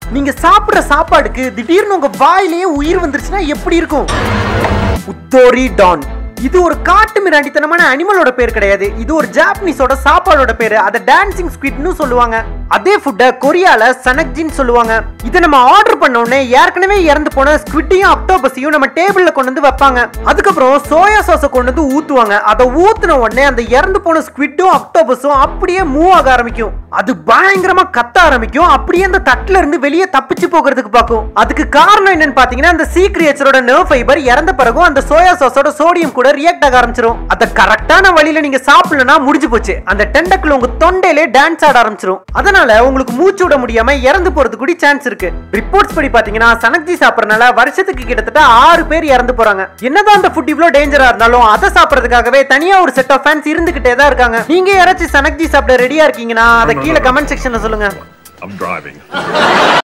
நீங்க சாப்பிடுற சாப்பாடுக்கு திடீர்னு உங்க வாயிலேயே உயிர் வந்துருச்சுன்னா எப்படி இருக்கும் உத்தோரி டான் இது ஒரு காட்டு மிராண்டித்தனமான அனிமலோட பேர் கிடையாது இது ஒரு ஜாப்பனீஸோட சாப்பாடோட பேரு அதை டான்சிங் ஸ்குவிட்னு சொல்லுவாங்க அதே ஃபுட்டை கொரியால சனக்ஜின்னு சொல்லுவாங்க இதை நம்ம ஆர்டர் பண்ண உடனே ஏற்கனவே இறந்து போன ஸ்குவிட்டையும் அக்டோபஸையும் நம்ம டேபிள்ல கொண்டு வந்து வைப்பாங்க அதுக்கப்புறம் சோயா சாஸை கொண்டு வந்து ஊத்துவாங்க அதை ஊத்துன உடனே அந்த இறந்து போன ஸ்குவிட்டும் அக்டோபஸும் அப்படியே மூவ் ஆக ஆரம்பிக்கும் அது பயங்கரமா கத்த ஆரம்பிக்கும் அப்படியே அந்த தட்டுல இருந்து வெளியே தப்பிச்சு போகிறதுக்கு பார்க்கும் அதுக்கு காரணம் என்னன்னு பாத்தீங்கன்னா அந்த சீ கிரியேச்சரோட நர்வ் ஃபைபர் இறந்த பிறகும் அந்த சோயா சாஸோட சோடியம் கூட ரியாக்ட் ஆக ஆரம்பிச்சிரும் அத கரெக்டான வழியில நீங்க சாப்பிடலனா முடிஞ்சு போச்சு அந்த டெண்டக்குள்ள உங்க தொண்டையிலே டான்ஸ் ஆட ஆரம்பிச்சிரும் அதனால உங்களுக்கு மூச்சு விட முடியாம இறந்து போறதுக்கு கூட சான்ஸ் இருக்கு ரிப்போர்ட்ஸ் படி பாத்தீங்கன்னா சனக்ஜி சாப்பிடறனால வருஷத்துக்கு கிட்டத்தட்ட ஆறு பேர் இறந்து போறாங்க என்னதான் அந்த ஃபுட் இவ்வளவு டேஞ்சரா இருந்தாலும் அதை சாப்பிடறதுக்காகவே தனியா ஒரு செட் ஆஃப் ஃபேன்ஸ் இருந்துகிட்டே தான் இருக்காங்க நீங்க யாராச்சும் சனக்ஜி சாப்பிட ரெடியா இருக்கீங்கன்னா அதை கீழே கமெண்ட் செக்ஷன்ல சொல்லுங்க I'm driving.